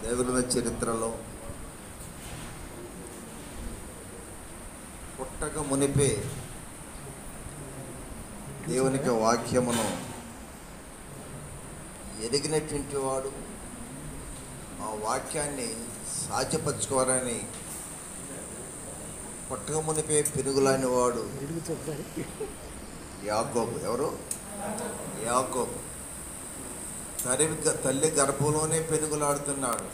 దేవుని చరిత్రలో పుట్టక మునిపే దేవునికి వాక్యమును ఎరిగినటువంటి వాడు ఆ వాక్యాన్ని సాధ్యపరచుకోవాలని పుట్టక మునిపే పెనుగులాని వాడు యాకోబు ఎవరు యాకోబు తల్లి తల్లి గర్భంలోనే పెనుగులాడుతున్నాడు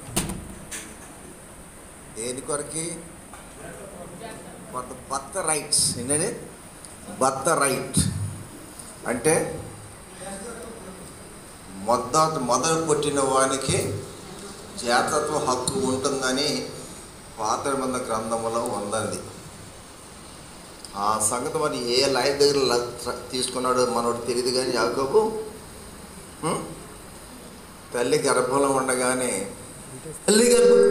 దేని కొరకి బర్త్ రైట్స్ ఏంటండి బర్త్ రైట్ అంటే మొద మొదలు పుట్టిన వానికి జాతత్వ హక్కు ఉంటుందని పాత మంద గ్రంథంలో ఉన్నది ఆ సంగతి మరి ఏ లైన్ దగ్గర ల- తీసుకున్నాడో మనోడు తెలియదు కానీ యాకోబు ఉం? తల్లి గర్భంలో ఉండగానే తల్లి గర్భం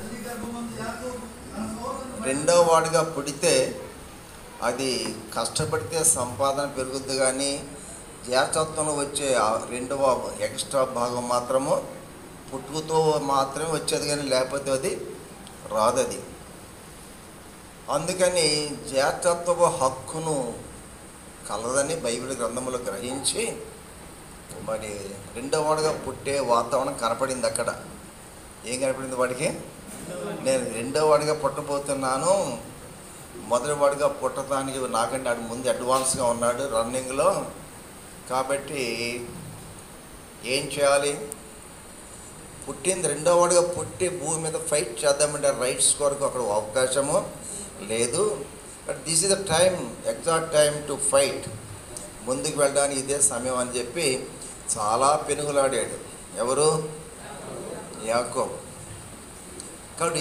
రెండో వాడిగా పుడితే అది కష్టపడితే సంపాదన పెరుగుద్ది కానీ జ్యేష్ఠత్వంలో వచ్చే ఆ రెండవ ఎక్స్ట్రా భాగం మాత్రము పుట్టుకతో మాత్రమే వచ్చేది కానీ లేకపోతే అది రాదు అది అందుకని జ్యేష్ఠత్వ హక్కును కలదని బైబిల్ గ్రంథంలో గ్రహించి మరి రెండో వాడుగా పుట్టే వాతావరణం కనపడింది అక్కడ ఏం కనపడింది వాడికి నేను రెండో వాడిగా పుట్టబోతున్నాను మొదటి వాడిగా పుట్టడానికి నాకంటే ఆడు ముందు అడ్వాన్స్గా ఉన్నాడు రన్నింగ్లో కాబట్టి ఏం చేయాలి పుట్టింది రెండో వాడిగా పుట్టి భూమి మీద ఫైట్ చేద్దామంటే రైట్స్ కొరకు అక్కడ అవకాశము లేదు but this is the time exact time to fight ముందుకు వెళ్ళడానికి ఇదే సమయం అని చెప్పి చాలా పెనుగులాడాడు ఎవరు యాకోబ్ కాబట్టి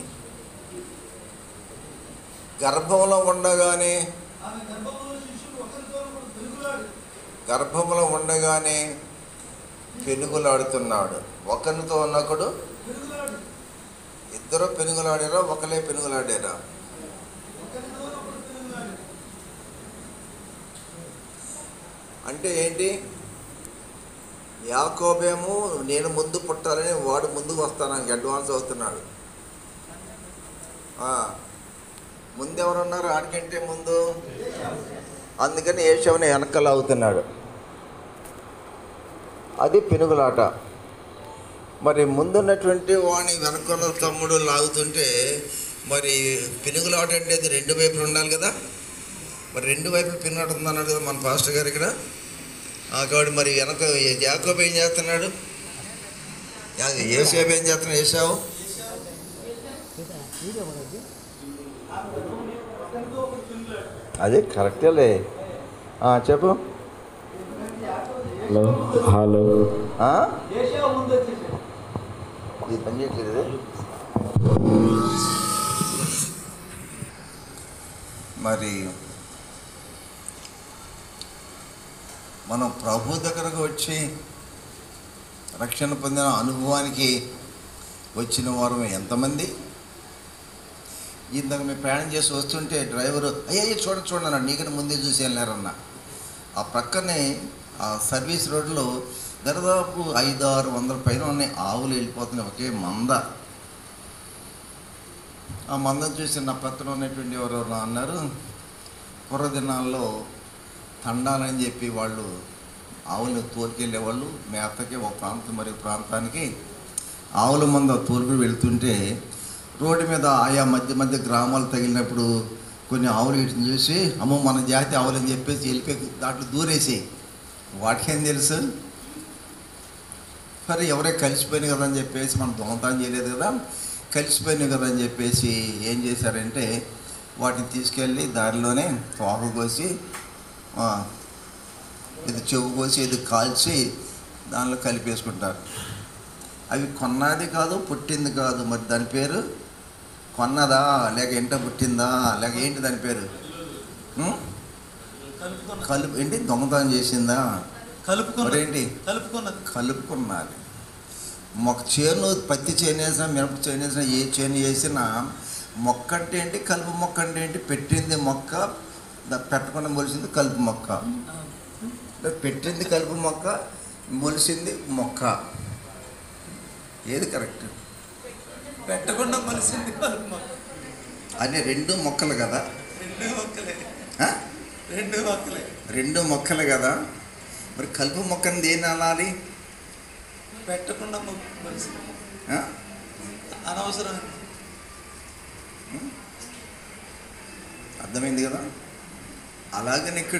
గర్భంలో ఉండగానే గర్భంలో ఉండగానే పెనుగులాడుతున్నాడు ఒకరితో ఉన్నప్పుడు ఇద్దరు పెనుగులాడారా ఒకలే పెనుగులాడారా అంటే ఏంటి యాకోబేమో నేను ముందు పుట్టాలని వాడు ముందుకు వస్తానని అడ్వాన్స్ అవుతున్నాడు ఆ, ముందు ఎవరున్నారు ఆడికంటే ముందు అందుకని ఏషవుని వెనకలు అవుతున్నాడు అది పెనుగులాట మరి ముందున్నటువంటి వాణి వెనకాల తమ్ముడు లాగుతుంటే మరి పెనుగులాట అంటే అది రెండు వైపులు ఉండాలి కదా మరి రెండు వైపులు పెనుగులాట ఉందన్నాడు కదా మన పాస్టర్ గారు ఇక్కడ ఆ కాబట్టి మరి వెనక జాకోబ్ ఏం చేస్తున్నాడు యా- ఏసేపు ఏం చేస్తున్నాడు ఏసావు అది కరెక్టేలే ఆ, చెప్పు హలో హలో ఆ? ఇది పని చేయట్లేదు ఇది? మరి మనం ప్రభు దగ్గరకు వచ్చి రక్షణ పొందిన అనుభవానికి వచ్చిన వారు ఎంతమంది ఇందాక మేము ప్రయాణం చేసి వస్తుంటే డ్రైవరు అయ్యో చూడండి చూడండి అన్నాడు నీకన్నా ముందే చూసి వెళ్ళారన్న ఆ ప్రక్కనే ఆ సర్వీస్ రోడ్లో దాదాపు ఐదు ఆరు వందల పైన ఉన్నాయి ఆవులు వెళ్ళిపోతున్నాయి ఒకే మంద ఆ మందం చూసి నా పక్కన ఉన్నటువంటి ఎవరు అన్నారు పూర్వదినాల్లో తండాలని చెప్పి వాళ్ళు ఆవులను తోలుకెళ్ళేవాళ్ళు మేతకి ఒక ప్రాంతం మరి ప్రాంతానికి ఆవుల మంద తోలుకు వెళ్తుంటే రోడ్డు మీద ఆయా మధ్య మధ్య గ్రామాలు తగిలినప్పుడు కొన్ని ఆవులు వీటిని చూసి అమ్మో మన జాతి ఆవులు అని చెప్పేసి వెళ్ళిపోయి దాంట్లో దూరేసి వాటికేం తెలుసు సరే ఎవరే కలిసిపోయినాయి కదా అని చెప్పేసి మనం దొంగతనం చేయలేదు కదా కలిసిపోయినాయి కదా అని చెప్పేసి ఏం చేశారంటే వాటిని తీసుకెళ్ళి దారిలోనే తోక కోసి ఆ, ఇది చెవు కోసి ఇది కాల్చి దానిలో కలిపేసుకుంటారు అవి కొన్నది కాదు పుట్టింది కాదు మరి దాని పేరు కొన్నదా లేక ఎంట పుట్టిందా లేక ఏంటి దాని పేరు ఉం? కలుపు ఏంటి దొంగతనం చేసిందా కలుపుకున్నది మరేంటి కలుపుకున్నది కలుపుకున్నది మొక్క చేను పత్తి చేను వేసినా మిరప చేను వేసినా ఏ చేను వేసినా మొక్క అంటే ఏంటి కలుపు మొక్క అంటే ఏంటి పెట్టింది మొక్క దా- పెట్టకుండా మొలిసింది కలుపు మొక్క పెట్టింది కలుపు మొక్క మొలిసింది మొక్క ఏది కరెక్ట్ పెట్టకుండా మలిసింది కలుపు మొక్క అన్ని రెండు మొక్కలు కదా రెండు మొక్కలే ఆ? రెండు మొక్కలే రెండు మొక్కలు కదా మరి కలుపు మొక్కని దేని అనాలి పెట్టకుండా మొక్క మలిసింది ఆ? అనవసరం అర్థమైంది కదా అలాగని ఇక్కడ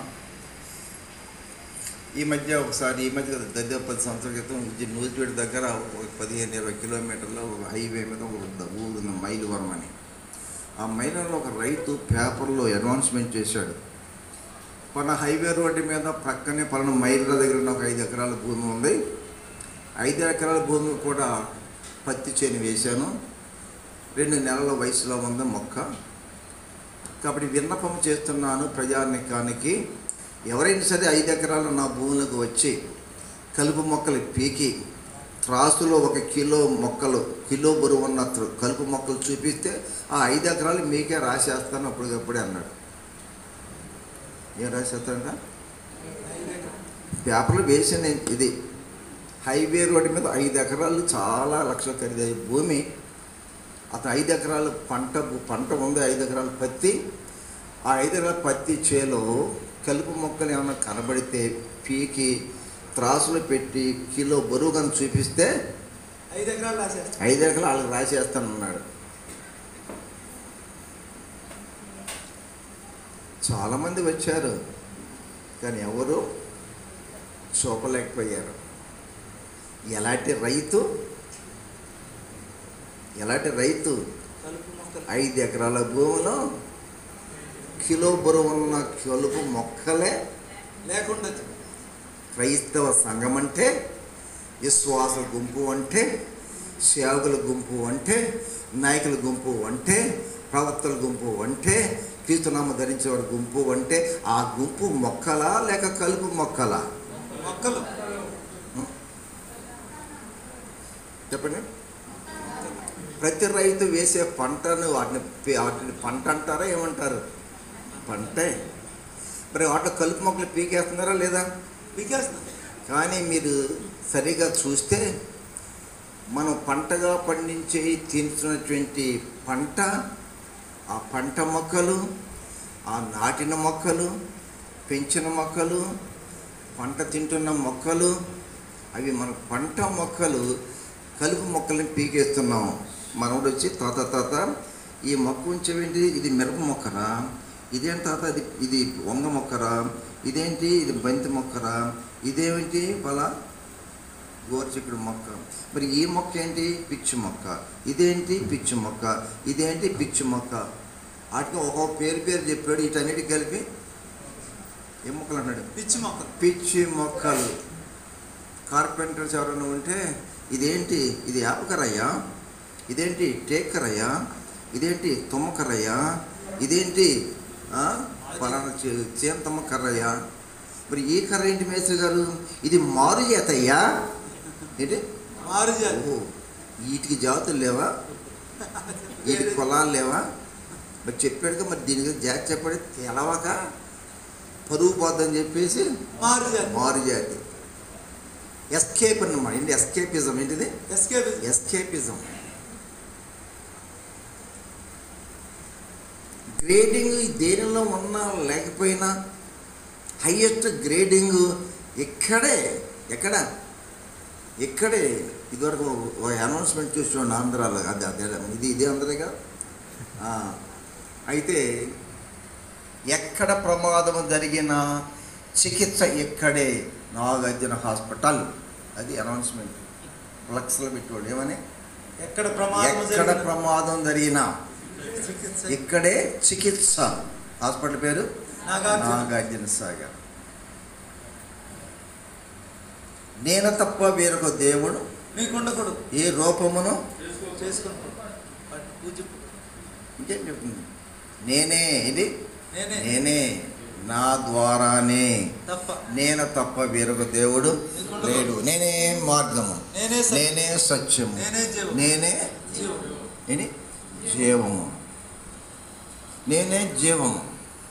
ఈ మధ్య ఒకసారి ఈ మధ్య దగ్గర పది సంవత్సరాల క్రితం ఉజ్జ- నూజివీడు దగ్గర ఒక పదిహేను ఇరవై కిలోమీటర్లో ఒక హైవే మీద ఒక ద- ఊరు ఉంది మైలువరం అని ఆ మైలులో ఒక రైతు పేపర్లో అనౌన్స్మెంట్ చేశాడు మన హైవే రోడ్డు మీద పక్కనే పలానా మైళ్ళ దగ్గర ఉన్న ఒక ఐదు ఎకరాల భూమి ఉంది ఐదు ఎకరాల భూమి కూడా పత్తి చేను వేశాను రెండు నెలల వయసులో ఉంది మొక్క కాబట్టి విన్నపం చేస్తున్నాను ప్రజానికానికి ఎవరైనా సరే ఐదు ఎకరాలు నా భూములకు వచ్చి కలుపు మొక్కలు పీకి త్రాసులో ఒక కిలో మొక్కలు కిలో బరువు ఉన్న త్ర- కలుపు మొక్కలు చూపిస్తే ఆ ఐదు ఎకరాలు మీకే రాసేస్తాను అప్పటికప్పుడే అన్నాడు ఏం రాసేస్తాడంట పేపర్లు వేసిన ఇది హైవే రోడ్డు మీద ఐదు ఎకరాలు చాలా లక్షల ఖరీదయ్యే భూమి అతను ఐదు ఎకరాలు పంట పంట ఉంది ఐదు ఎకరాల పత్తి ఆ ఐదు ఎకరాల పత్తి చేలో కలుపు మొక్కలు ఏమైనా కనబడితే పీకి త్రాసులు పెట్టి కిలో బరువు కానీ చూపిస్తే ఐదు ఎకరాలు రాసేస్తాం ఐదు ఎకరాలు వాళ్ళకి రాసేస్తానన్నాడు చాలామంది వచ్చారు కానీ ఎవరు చూపలేకపోయారు ఎలాంటి రైతు ఎలాంటి రైతు కలుపు మొక్కలు ఐదు ఎకరాల భూమిలో కిలో బరువు ఉన్న కలుపు మొక్కలే లేకుండా క్రైస్తవ సంఘం అంటే విశ్వాస గుంపు అంటే సేవకుల గుంపు అంటే నాయకుల గుంపు అంటే ప్రవక్తల గుంపు అంటే క్రీస్తునామ ధరించేవాడి గుంపు అంటే ఆ గుంపు మొక్కలా లేక కలుపు మొక్కలా మొక్కలు చెప్పండి ప్రతి రైతు వేసే పంటను వాటిని పే- వాటిని పంట అంటారా ఏమంటారు పంటే మరి వాటిలో కలుపు మొక్కలు పీకేస్తున్నారా లేదా పీకేస్తాం కానీ మీరు సరిగా చూస్తే మనం పంటగా పండించే తింటున్నటువంటి పంట ఆ పంట మొక్కలు ఆ నాటిన మొక్కలు పెంచిన మొక్కలు పంట తింటున్న మొక్కలు అవి మన పంట మొక్కలు కలుపు మొక్కల్ని పీకేస్తున్నాం మనోడు వచ్చి తాత తాత ఈ మొక్క ఉంచేవేంటి ఇది మిరప మొక్కరా ఇదేంటి తాత ఇది ఇది వంగ మొక్కరా ఇదేంటి ఇది బంతి మొక్కరా ఇదేమిటి పలా గోర్చిక్కుడు మొక్క మరి ఈ మొక్క ఏంటి పిచ్చి మొక్క ఇదేంటి పిచ్చి మొక్క ఇదేంటి పిచ్చి మొక్క వాటికి ఒక్కొక్క పేరు పేరు చెప్పాడు వీటన్నిటికి కలిపి ఏ మొక్కలు అన్నాడు పిచ్చి మొక్కలు పిచ్చి మొక్కలు కార్పెంటర్స్ ఎవరైనా ఉంటే ఇదేంటి ఇది యాపకరయ్యా ఇదేంటి టేక్కరయ్యా ఇదేంటి తుమ్మకరయ్యా ఇదేంటి ఆ, పలానా చే- చేంతమ్మ కర్రయ్యా మరి ఈ కర్ర ఏంటి మేస్త్రి గారు ఇది మారు చేతయ్యా ఏంటి మారు జాతి ఓహో వీటికి జాతులు లేవా వీటికి పొలాలు లేవా మరి చెప్పాడుగా మరి దీని గురించి జాతి చెప్పాడు తెలవక పరుగు పోద్దని చెప్పేసి మారు జాతి మారు జాతి ఎస్కేప్ అన్నమాట ఏంటి ఎస్కేపిజం ఏంటిది ఎస్కేప్ ఎస్కేపిజం గ్రేడింగ్ దేనిలో ఉన్నా లేకపోయినా హయ్యెస్ట్ గ్రేడింగ్ ఇక్కడే ఎక్కడ ఇక్కడే ఇదివరకు ఒక అనౌన్స్మెంట్ చూసుకోండి ఆంధ్రాలో అది అదే ఇది ఇదే అందరేగా ఆ, అయితే ఎక్కడ ప్రమాదం జరిగినా చికిత్స ఇక్కడే నాగార్జున హాస్పిటల్ అది అనౌన్స్మెంట్ ఫ్లక్స్లో పెట్టాడు ఏమని ఎక్కడ ప్రమాదం ఎక్కడ జరిగినా ప్రమాదం జరిగినా చికిత్స ఇక్కడే చికిత్స హాస్పిటల్ పేరు నాగార్జున నాగార్జున సాగర్ నేను తప్ప వేరొక దేవుడు మీకుండకూడదు ఏ రూపమును చేసుకుంటాం వాటి పూజ ఇంకేం చెప్తుంది నేనే ఇది నేనే నేనే నా ద్వారానే తప్ప నేను తప్ప వేరొక దేవుడు లేడు నేనే మార్గము నేనే సత్యం. నేనే సత్యము నేనే జీవం. నేనే జీవం ఏంటి జీవము నేనే జీవము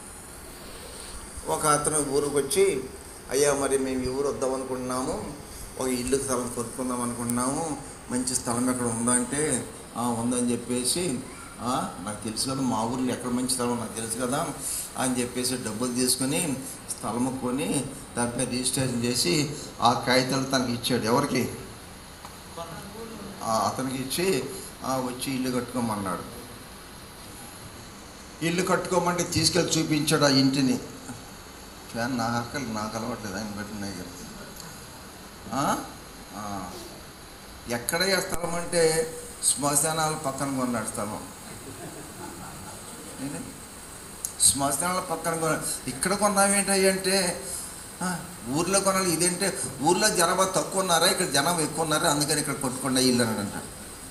ఒక అతను ఊరికి వచ్చి అయ్యా మరి మేము ఈ ఊరు వద్దాం అనుకుంటున్నాము ఒక ఇల్లు స్థలం కొనుక్కుందాం అనుకుంటున్నాము మంచి స్థలం ఎక్కడ ఉందా అంటే "ఆ, ఉందని చెప్పేసి "ఆ, నాకు తెలుసు కదా మా ఊర్లో ఎక్కడ మంచి స్థలం నాకు తెలుసు కదా అని చెప్పేసి డబ్బులు తీసుకొని స్థలం కొని దానిపై రిజిస్ట్రేషన్ చేసి ఆ కాగితాలు తనకి ఇచ్చాడు ఎవరికి ఆ, అతనికి ఇచ్చి "ఆ, వచ్చి ఇల్లు కట్టుకోమన్నాడు ఇల్లు కట్టుకోమంటే తీసుకెళ్ళి చూపించాడు ఆ ఇంటిని ఫ్యాన్ నాకు అక్కలు నాకు అలవాట్లేదు ఆయన పెట్టినాయి కదా ఆ? ఆ. ఎక్కడ ఏ స్థలం అంటే శ్మశానాల పక్కన కొన్నాడు స్థలం ఏంటి? శ్మశానాల పక్కన కొన్నాడు ఇక్కడ కొన్నావేంటి అంటే "ఆ, ఊర్లో కొనాలి ఇదేంటే ఊర్లో జనాభా తక్కువ ఉన్నారా ఇక్కడ జనాభా ఎక్కువ ఉన్నారా అందుకని ఇక్కడ కొట్టుకుండా ఇల్లు అని అంటాడు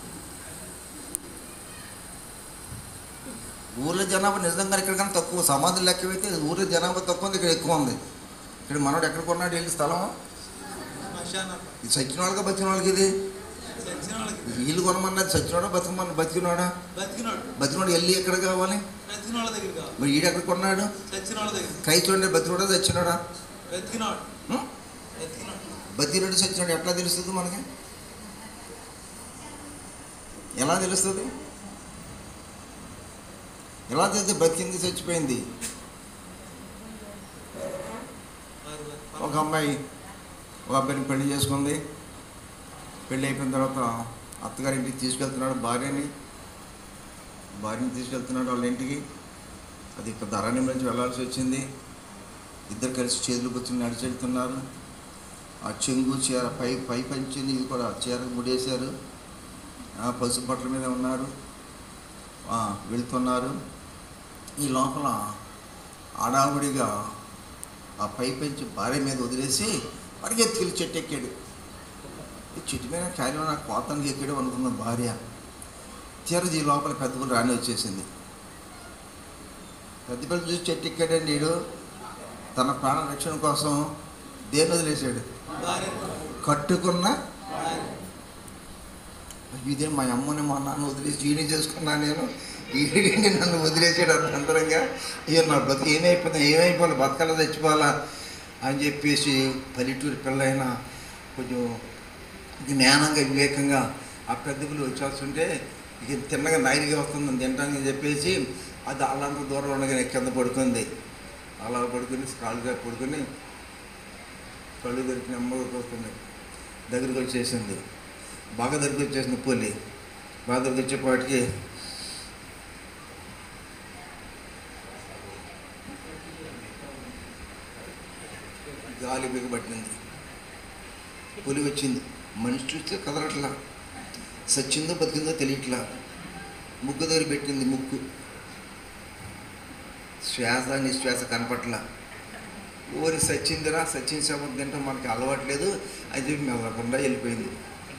ఊర్లో జనాభా నిజంగా ఇక్కడ కన్నా తక్కువ సమాధులు లెక్క అయితే ఊర్లో జనాభా తక్కువ ఉంది ఇక్కడ ఎక్కువ ఉంది ఇక్కడ మనోడు ఎక్కడ కొన్నాడు వెళ్ళి స్థలం శ్మశానం ఇది సచ్చిన వాళ్ళకి బతికిన వాళ్ళకి ఇది చచ్చిన వాళ్ళకి వీళ్ళు కొనమన్నది సచ్చినోడా బతుకమన్న బతికినోడా బతికినోడు బతికినోడు వెళ్ళి ఎక్కడ కావాలి బతికిన వాళ్ళ దగ్గర కావాలి మరి ఈడు ఎక్కడ కొన్నాడు చచ్చిన వాళ్ళ దగ్గర కై చూడండి బతికినోడా చచ్చినోడా బతికినోడు ఉం? బతికినోడు బతికినోడు చచ్చినోడు ఎట్లా తెలుస్తుంది మనకి ఎలా తెలుస్తుంది ఎలా తెలిస్తే బతికింది చచ్చిపోయింది ఒక అమ్మాయి ఒక అబ్బాయిని పెళ్లి చేసుకుంది పెళ్ళి అయిపోయిన తర్వాత అత్తగారింటికి తీసుకెళ్తున్నాడు భార్యని భార్యని తీసుకెళ్తున్నాడు వాళ్ళ ఇంటికి అది పెద్ద అరణ్యం నుంచి వెళ్ళాల్సి వచ్చింది ఇద్దరు కలిసి చేతులు కూర్చొని నడిచి వెళ్తున్నారు ఆ చెంగు చీర పై పై పంచింది ఇది కూడా చీర ముడేశారు ఆ పసుపు బట్టల మీద ఉన్నారు ఆ, వెళ్తున్నారు ఈ లోపల ఆడావుడిగా ఆ పై పెంచి భార్య మీద వదిలేసి పరిగెత్తుకెళ్ళి చెట్టు ఎక్కాడు ఈ చెట్టు మీద కార్యం నాకు కోతానికి ఎక్కాడు అనుకున్న భార్య తీరది ఈ లోపల పెద్ద పిల్ల రాణి వచ్చేసింది పెద్ద పిల్ల చూసి చెట్టు ఎక్కాడండి వీడు తన ప్రాణ రక్షణ కోసం దేన్ని వదిలేశాడు భార్య కట్టుకున్న భార్య ఇదే మా అమ్మని మా నాన్న వదిలేసి ఈయన చేసుకున్నా నేను ఈడిని నన్ను వదిలేసాడు అంతరంగా ఇక నా బతుకు ఏమైపోతుంది ఏమైపోవాలి బతకాల చచ్చిపోవాలా అని చెప్పేసి పల్లెటూరు పిల్లైనా కొంచెం జ్ఞానంగా వివేకంగా ఆ పెద్ద పిల్లలు వచ్చేస్తుంటే ఇక తిన్నగా నాయనిగా వస్తుంది తినడానికి చెప్పేసి అది అలాంటి దూరం ఉండగానే కింద పడుకుంది అలా పడుకుని కాళ్ళుగా పడుకుని కళ్ళు దొరికి నెమ్మదిగా వస్తుంది దగ్గరికి వచ్చేసింది బాగా దగ్గరికి వచ్చేసింది పులి బాగా దగ్గరికి వచ్చేపాటికి గాలి బిగబట్టింది పులి వచ్చింది మనిషి చూస్తే కదలట్లా సచ్చిందో బతికిందో తెలియట్లా ముగ్గు దగ్గర పెట్టింది ముక్కు శ్వాస నిశ్వాస కనపట్లా ఊరి సచ్చిందిరా సచిన్ శవం తింటాం మనకి అలవాట్లేదు అని చెప్పి మెదలకుండా వెళ్ళిపోయింది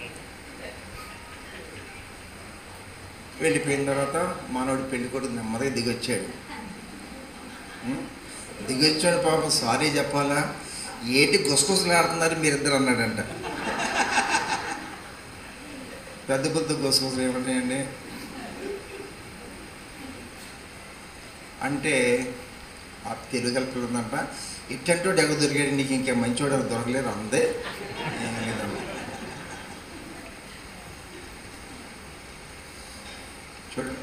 వెళ్ళిపోయిన తర్వాత మనోడు పెళ్లి కొడుకు నెమ్మదిగా దిగొచ్చాడు ఉం? దిగొచ్చాడు పాపం సారీ చెప్పాలా ఏంటి గుసగుసలు ఆడుతున్నారు మీరిద్దరు అన్నాడంట పెద్ద పెద్ద గుసగుసలు ఏమంటాయండి అంటే ఆ తెలుగు కలుపుతుందంట ఇట్టంటోడు ఎగ దొరికాడు నీకు ఇంకా మంచివాడు ఎవరు దొరకలేరు అందే ఏం లేదన్న. చూడండి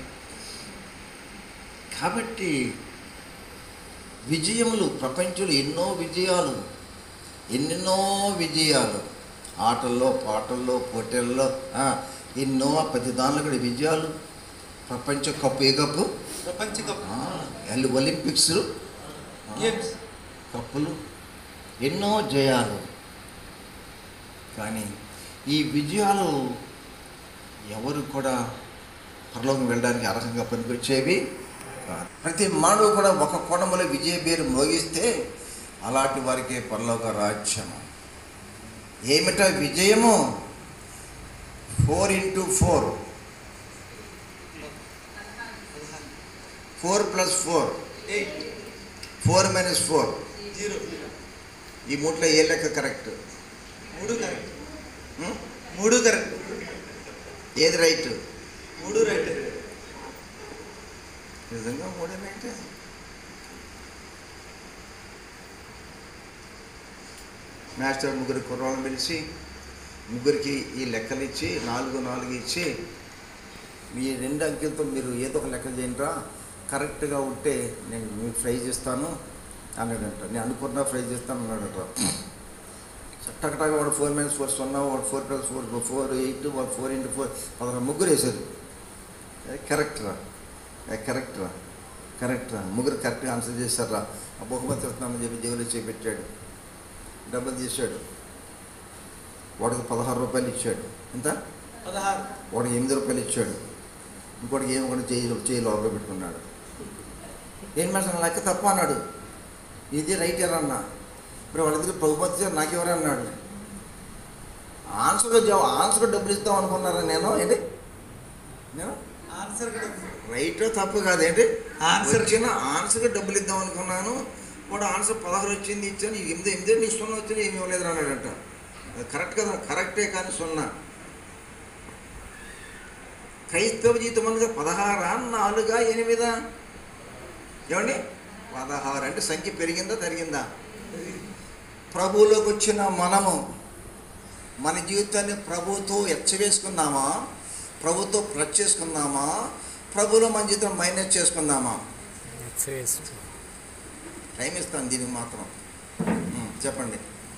కాబట్టి విజయములు ప్రపంచంలో ఎన్నో విజయాలు ఎన్నెన్నో విజయాలు ఆటల్లో పాటల్లో పోటీల్లో ఆ, ఎన్నో ప్రతి దానిలో కూడా విజయాలు ప్రపంచ కప్పు ఏ కప్పు ప్రపంచ కప్ ఆ, ఎల్ ఒలింపిక్స్ గేమ్స్ కప్పులు ఎన్నో జయాలు కానీ ఈ విజయాలు ఎవరు కూడా పరలోకం వెళ్ళడానికి అర్హంగా పనికొచ్చేవి కాదు. ప్రతి మానవు కూడా ఒక కోణములో విజయ పేరు మోగిస్తే అలాంటి వారికే పరలోక రాజ్యము ఏమిట విజయము four into four four plus four eight four minus four zero ఈ మూట్లో ఏ లెక్క కరెక్ట్ మూడు కరెక్ట్ ఉం? మూడు కరెక్ట్ ఏది రైట్ మూడు రైట్ నిజంగా మూడే రైట్ మాస్టర్ ముగ్గురు కుర్రాళ్ళని పిలిచి ముగ్గురికి ఈ లెక్కలు ఇచ్చి నాలుగు నాలుగు ఇచ్చి మీ రెండు అంకెలతో మీరు ఏదో ఒక లెక్క చేయండిరా కరెక్ట్గా ఉంటే నేను మీకు ఫ్రై చేస్తాను అన్నాడంట నేను అనుకున్నా ఫ్రై చేస్తాను అన్నాడట టకటగా వాడు ఫోర్ మైనస్ ఫోర్ సున్నా వాడు four plus four four eight వాడు ఫోర్ ఇంటూ ఫోర్ పదహారు ముగ్గురు వేశారు కరెక్ట్ రా కరెక్ట్ రా కరెక్ట్ రా ముగ్గురు కరెక్ట్గా ఆన్సర్ చేశారా ఆ బహుమతి ఇస్తున్నామని చెప్పి జేబులో చేపెట్టాడు డబ్బులు తీశాడు వాడికి పదహారు రూపాయలు ఇచ్చాడు ఎంత పదహారు వాడికి ఎనిమిది రూపాయలు ఇచ్చాడు ఇంకోటికి ఏమి కూడా చేయి చేయి లోపల పెట్టుకున్నాడు ఏం మేడం లెక్క తప్ప అన్నాడు ఇది రైట్ ఎలా అన్నా ఇప్పుడు వాళ్ళిద్దరు బహుమతి ఇచ్చారు నాకెవరు అన్నాడు ఆన్సర్గా జవా ఆన్సర్గా డబ్బులు ఇస్తాం అనుకున్నారా నేను ఏంటి నేను ఆన్సర్ కూడా రైట్ తప్పు కాదేంటి ఆన్సర్ వచ్చిన ఆన్సర్గా డబ్బులు ఇద్దాం అనుకున్నాను వాడు ఆన్సర్ పదహారు వచ్చింది ఇచ్చాను ఈ ఎనిమిది ఎనిమిది నీకు సున్నా వచ్చింది ఏమి ఇవ్వలేదు అన్నాడంట అది కరెక్ట్ కదా కరెక్టే కానీ సున్నా క్రైస్తవ జీవితం అనగా పదహారా నాలుగా ఎనిమిదా ఏమండి పదహారు అంటే సంఖ్య పెరిగిందా తరిగిందా ప్రభువులోకి వచ్చిన మనము మన జీవితాన్ని ప్రభుతో ఎచ్చవేసుకుందామా ప్రభుతో ప్లస్ చేసుకుందామా ప్రభులో మన జీవితం మైనస్ చేసుకుందామా టైం ఇస్తాను దీనికి మాత్రం ఉం, చెప్పండి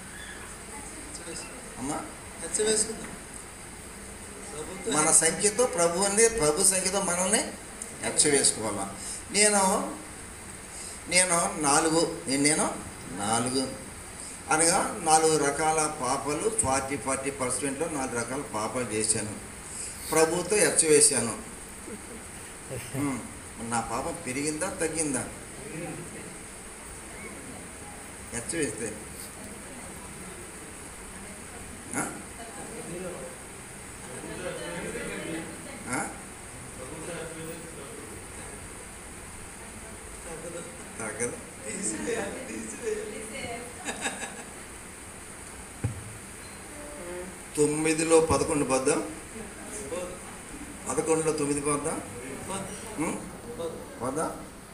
అమ్మా హెచ్చ వేసుకుందాం ప్రభుత్వం మన సంఖ్యతో ప్రభువుని ప్రభు సంఖ్యతో మనల్ని హెచ్చ వేసుకోవాలా నేను నేను నాలుగు నేను నేను నాలుగు అనగా నాలుగు రకాల పాపలు ఫార్టీ ఫార్టీ పర్సెంట్లో నాలుగు రకాల పాపాలు చేశాను ప్రభుతో హెచ్చ వేశాను ఉం, నా పాపం పెరిగిందా తగ్గిందా హెచ్చ వేస్తే ఆ? ఆ? తగ్గదు. తగ్గదు తీసివేయాలి, తీసివేయాలి. తొమ్మిదిలో పదకొండు పోద్దాం పోదు, పదకొండులో తొమ్మిది పోద్దాం పోదు, ఉం? పోదు. పోద్దాం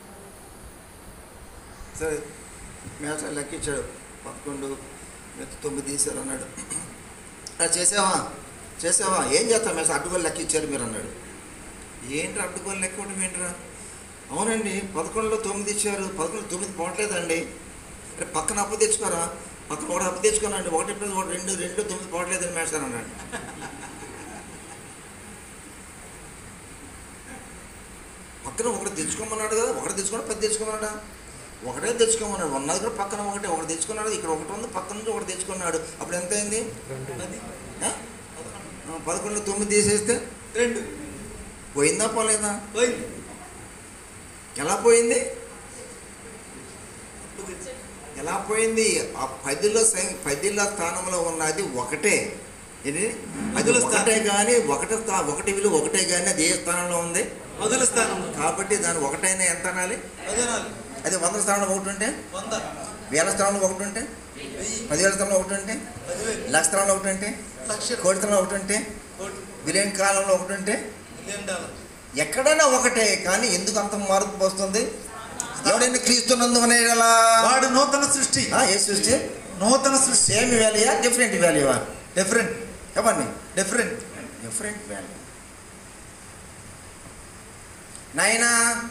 సరే మేట లెక్కించాడు పదకొండు మిగతా తొమ్మిది తీశారు అన్నాడు "ఆ, చేసావా చేసావా ఏం చేస్తాం మేట అడ్డుగోలు లెక్కించారు మీరు అన్నాడు ఏంటి అడ్డుగోలు లెక్క ఇవ్వడం ఏంట్రా అవునండి పదకొండులో తొమ్మిది ఇచ్చారు పదకొండు తొమ్మిది పోవట్లేదండి అంటే పక్కన అప్పు తెచ్చుకోరా పక్కన ఒకటి అప్పు తెచ్చుకోనండి ఒకటి ప్లస్ ఒకటి రెండు రెండు తొమ్మిది పోవట్లేదని మేస్తారు అన్నాడు పక్కన ఒకటి తెచ్చుకోమన్నాడు కదా ఒకటి తెచ్చుకోవడం పెద్ద తెచ్చుకోమన్నాడా ఒకటే తెచ్చుకోమన్నాడు ఉన్నది కూడా పక్కన ఒకటే ఒకటి తెచ్చుకున్నాడు ఇక్కడ ఒకటి ఉంది పక్కన నుంచి ఒకటి తెచ్చుకున్నాడు అప్పుడు ఎంత అయింది పది, ఆ? పదకొండు. ఆ, పదకొండులో తొమ్మిది తీసేస్తే రెండు పోయిందా పోలేదా పోయింది ఎలా పోయింది అప్పు తెచ్చి. ఎలా పోయింది ఆ పదిలో సం- పదిలో స్థానంలో ఉన్నది ఒకటే ఇది అది పదిలో ఒకటే స్థానం. కానీ ఒకటి స్థా- ఒకటి విలువ ఒకటే కానీ అది ఏ స్థానంలో ఉంది మొదటి స్థానంలో కాబట్టి దాని ఒకటైనా ఎంత అనాలి పదనాలు అది వంద స్థానంలో ఒకటి ఉంటే వంద వేల స్థానంలో ఒకటి ఉంటే వెయ్యి పదివేల స్థానంలో ఒకటి ఉంటే పదివేలు లక్ష స్థానంలో ఒకటి ఉంటే లక్ష కోటి స్థానంలో ఒకటి ఉంటే కోటి బిలియన్ కాలంలో ఒకటి ఉంటే మిలియన్ డాలర్ ఎక్కడైనా ఒకటే కానీ ఎందుకు అంత మార్పు వస్తుంది ఎవడైనా క్రీస్తున్నందుకు ఎలా వాడు నూతన సృష్టి ఏ సృష్టి నూతన సృష్టి సేమ్ వాల్యూయా డిఫరెంట్ వాల్యూవా డిఫరెంట్ చెప్పండి డిఫరెంట్ డిఫరెంట్ వాల్యూ నాయనా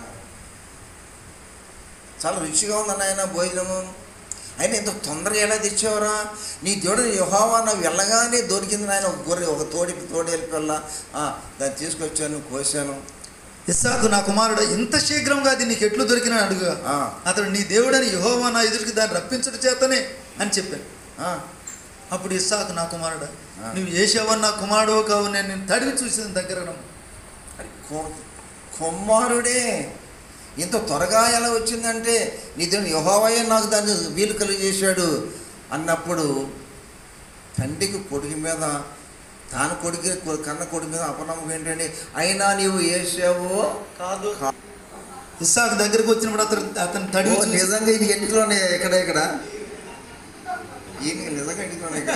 చాలా రుచిగా ఉంది నాయన భోజనము అయినా ఇంత తొందరగా ఎలా తెచ్చావురా నీ దేవుడు యహోవా నువ్వు వెళ్ళగానే దొరికింది నాయన ఒక గొర్రె ఒక తోడి తోడేలు పిల్ల ఆ, దాన్ని తీసుకొచ్చాను కోసాను ఇస్సాకు నా కుమారుడు ఇంత శీఘ్రంగా అది నీకు ఎట్లు దొరికిన అడుగుగా ఆ, అతడు నీ దేవుడని యహోవా నా ఎదురుకి దాన్ని రప్పించడం చేతనే అని చెప్పాను ఆ, అప్పుడు ఇస్సాకు నా కుమారుడు ఆ. నువ్వు ఏసావా నా కుమారుడు కావు నేను నిన్ను తడివి చూసిన దగ్గర అది కొ- కుమారుడే ఇంత త్వరగా ఎలా వచ్చిందంటే నీ దేవుడు యహోవయ్య నాకు దాన్ని వీలు కలిగజేశాడు అన్నప్పుడు తండ్రికి కొడుకు మీద తాను కొడుకు కన్న కొడుకు మీద అపనమ్మకం ఏంటండి అయినా నీవు వేసావు కాదు ఇస్సాకు దగ్గరకు వచ్చినప్పుడు అతను అతను తడివి చూసి- నిజంగా ఇది ఎన్నికలోనే ఇక్కడ ఇక్కడ ఈయన నిజంగా ఎన్నికలోనే ఇక్కడ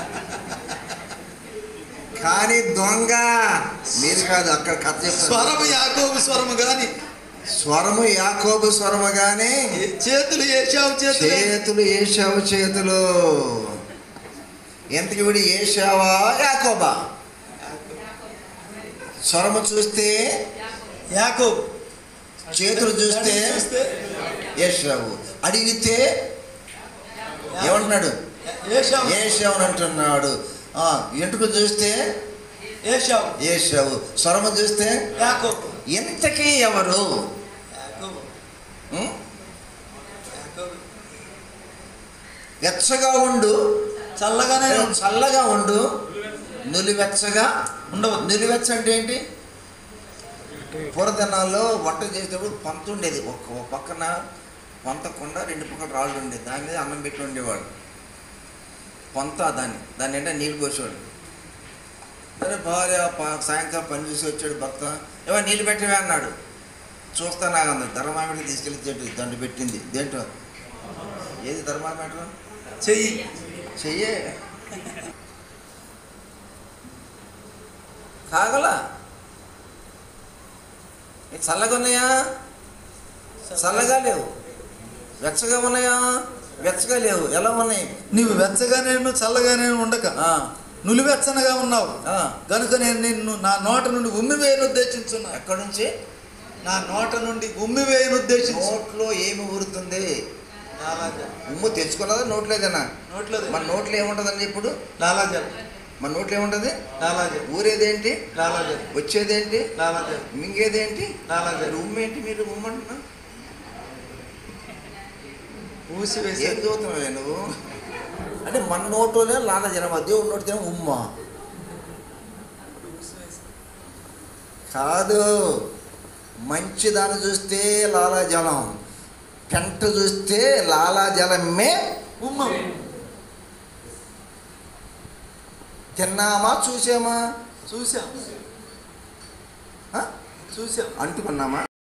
కానీ దొంగ మీరు కాదు అక్కడ కథ చెప్తారు స్వరము యాకోబు స్వరము గాని స్వరము యాకోబు స్వరము గాని ఏ- చేతులు ఏసావు చేతులు చేతులు ఏషావు చేతులు ఎంతకి విడి ఏషావా యాకోబా స్వరము చూస్తే యాకోబు చేతులు చూస్తే చూస్తే ఏషావు అడిగితే ఏమంటున్నాడు ఏషావు ఏషావు అంటున్నాడు ఆ, ఎంటుకు చూస్తే ఏషావు ఏషావు స్వరము చూస్తే యాకోబు ఇంతకీ ఎవరు యాకోబు ఉం? యాకోబు వెచ్చగా ఉండు చల్లగానే ఉంది. చల్లగా ఉండు నులివెచ్చగా ఉండవద్దు నిలువెచ్చ అంటే ఏంటి పూర్వదినాల్లో వంట చేసేటప్పుడు పంత ఉండేది ఒక ఒక పక్కన పంత కుండ రెండు పక్కన రాళ్ళు ఉండేది దాని మీద అన్నం పెట్టి ఉండేవాడు పంత దాన్ని దాన్ని అంటే నీళ్ళు పోసేవాడు సరే భార్య ప- సాయంకాలం పని చూసి వచ్చాడు భర్త ఏమో నీళ్ళు పెట్టవే అన్నాడు చూస్తా నాకు అంది ధర్మామీటర్ తీసుకెళ్ళి చెట్టు దండు పెట్టింది దేంటో ఏది ధర్మామీటర్ చెయ్యి చెయ్యే కాగల ఇది చల్లగా ఉన్నాయా చల్లగా లేవు వెచ్చగా ఉన్నాయా వెచ్చగా లేవు ఎలా ఉన్నాయి నీవు వెచ్చగానే చల్లగానే ఉండక ఆ, నులివెచ్చనగా ఉన్నావు ఆ. కనుక నేను నిన్ను నా నోట నుండి ఉమ్మి వేయను ఉద్దేశించున్నా ఎక్కడి నుంచి నా నోట నుండి ఉమ్మి వేయను ఉద్దేశించు నోట్లో ఏమి ఊరుతుంది లాలాజల ఉమ్ము తెచ్చుకున్నదా నోట్లేదేనా నోట్లో మన నోట్లో ఏముంటుందండి ఇప్పుడు లాలాజల మన నోట్లో ఏముంటుంది లాలాజల ఊరేదేంటి లాలాజల వచ్చేదేంటి లాలాజల మింగేదేంటి లాలాజల మరి ఉమ్మేంటి మీరు ఉమ్మంటున్నా ఊసి ఏం వేసే చదువుతున్నావే నువ్వు అంటే మన నోట్లోనే లాల జనం దేవుడి నోటి జనం ఉమ్మ కాదు మంచి దాన్ని చూస్తే లాలాజలం పెంట చూస్తే లాలాజలమే ఉమ్మ తిన్నామా చూసామా చూసాం ఆ? చూసాం అంటుకున్నామా